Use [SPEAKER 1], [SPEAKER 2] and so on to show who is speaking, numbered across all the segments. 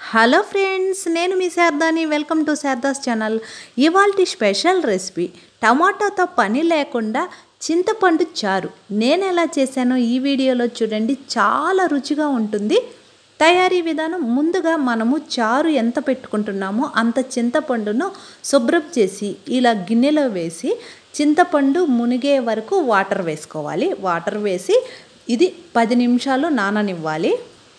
[SPEAKER 1] hello friends నేను మీ శారదాని వెల్కమ్ టు శారదాస్ ఛానల్ ఇవాల్టి స్పెషల్ రెసిపీ టమాటాతో పని లేకుండా చింతపండు చారు నేను ఎలా చేశానో ఈ వీడియోలో చూడండి చాలా రుచిగా ఉంటుంది తయారీ విధానం ముందుగా మనము చారు ఎంత పెట్టుకుంటున్నామో అంత చింతపండును శుభ్రం చేసి ఇలా గిన్నెలో వేసి చింతపండు మునిగే వరకు వాటర్ వేసుకోవాలి వాటర్ వేసి ఇది పది నిమిషాలు నాననివ్వాలి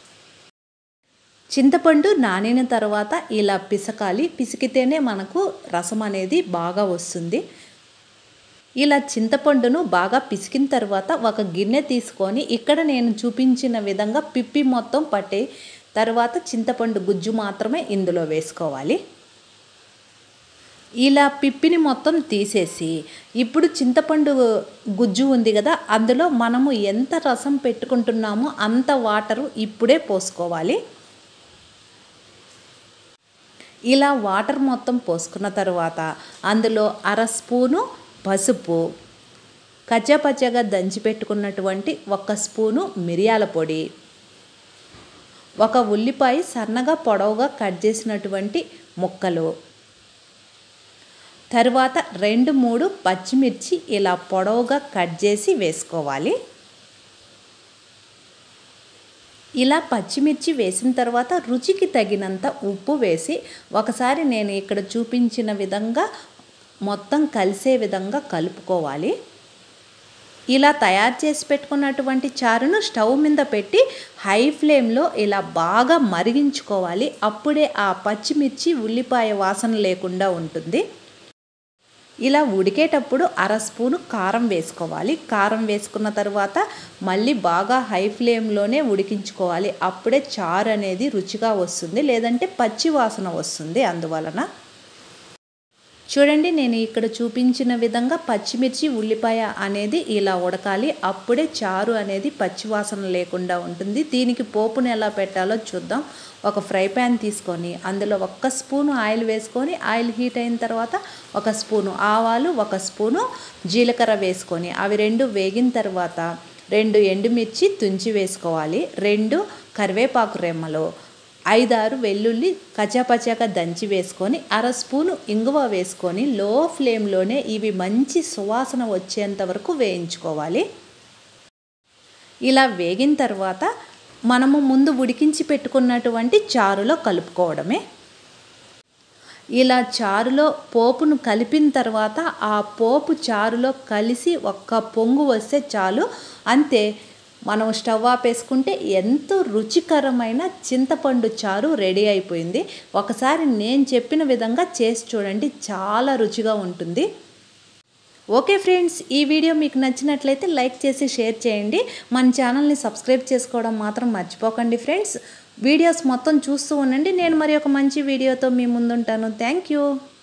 [SPEAKER 1] చింతపండు నానిన తర్వాత ఇలా పిసకాలి పిసికితేనే మనకు రసం అనేది బాగా వస్తుంది ఇలా చింతపండును బాగా పిసికిన తర్వాత ఒక గిన్నె తీసుకొని ఇక్కడ నేను చూపించిన విధంగా పిప్పి మొత్తం పట్టే తర్వాత చింతపండు గుజ్జు మాత్రమే ఇందులో వేసుకోవాలి ఇలా పిప్పిని మొత్తం తీసేసి ఇప్పుడు చింతపండు గుజ్జు ఉంది కదా అందులో మనము ఎంత రసం పెట్టుకుంటున్నామో అంత వాటరు ఇప్పుడే పోసుకోవాలి ఇలా వాటర్ మొత్తం పోసుకున్న తర్వాత అందులో అర స్పూను పసుపు కచ్చపచ్చగా దంచి పెట్టుకున్నటువంటి ఒక స్పూను మిరియాల పొడి ఒక ఉల్లిపాయ సన్నగా పొడవుగా కట్ చేసినటువంటి ముక్కలు తర్వాత రెండు మూడు పచ్చిమిర్చి ఇలా పొడవుగా కట్ చేసి వేసుకోవాలి ఇలా పచ్చిమిర్చి వేసిన తర్వాత రుచికి తగినంత ఉప్పు వేసి ఒకసారి నేను ఇక్కడ చూపించిన విధంగా మొత్తం కలిసే విధంగా కలుపుకోవాలి ఇలా తయారు చేసి పెట్టుకున్నటువంటి చారును స్టవ్ మీద పెట్టి హై ఫ్లేమ్లో ఇలా బాగా మరిగించుకోవాలి అప్పుడే ఆ పచ్చిమిర్చి ఉల్లిపాయ వాసన లేకుండా ఉంటుంది ఇలా ఉడికేటప్పుడు అర స్పూను కారం వేసుకోవాలి కారం వేసుకున్న తర్వాత మళ్ళీ బాగా హై ఫ్లేమ్లోనే ఉడికించుకోవాలి అప్పుడే చారు అనేది రుచిగా వస్తుంది లేదంటే పచ్చి వాసన వస్తుంది అందువలన చూడండి నేను ఇక్కడ చూపించిన విధంగా పచ్చిమిర్చి ఉల్లిపాయ అనేది ఇలా ఉడకాలి అప్పుడే చారు అనేది పచ్చివాసన లేకుండా ఉంటుంది దీనికి పోపును ఎలా పెట్టాలో చూద్దాం ఒక ఫ్రై ప్యాన్ తీసుకొని అందులో ఒక్క స్పూను ఆయిల్ వేసుకొని ఆయిల్ హీట్ అయిన తర్వాత ఒక స్పూను ఆవాలు ఒక స్పూను జీలకర్ర వేసుకొని అవి రెండు వేగిన తర్వాత రెండు ఎండుమిర్చి తుంచి వేసుకోవాలి రెండు కరివేపాకు రెమ్మలు ఐదారు వెల్లుల్లి కచాపచాగా దంచి వేసుకొని అర స్పూను ఇంగువ వేసుకొని లో ఫ్లేమ్లోనే ఇవి మంచి సువాసన వచ్చేంత వరకు వేయించుకోవాలి ఇలా వేగిన తర్వాత మనము ముందు ఉడికించి పెట్టుకున్నటువంటి చారులో కలుపుకోవడమే ఇలా చారులో పోపును కలిపిన తర్వాత ఆ పోపు చారులో కలిసి ఒక్క పొంగు వస్తే చాలు అంతే మనం స్టవ్ ఆపేసుకుంటే ఎంతో రుచికరమైన చింతపండు చారు రెడీ అయిపోయింది ఒకసారి నేను చెప్పిన విధంగా చేసి చూడండి చాలా రుచిగా ఉంటుంది ఓకే ఫ్రెండ్స్ ఈ వీడియో మీకు నచ్చినట్లయితే లైక్ చేసి షేర్ చేయండి మన ఛానల్ని సబ్స్క్రైబ్ చేసుకోవడం మాత్రం మర్చిపోకండి ఫ్రెండ్స్ వీడియోస్ మొత్తం చూస్తూ ఉండండి నేను మరి ఒక మంచి వీడియోతో మీ ముందుంటాను థ్యాంక్ యూ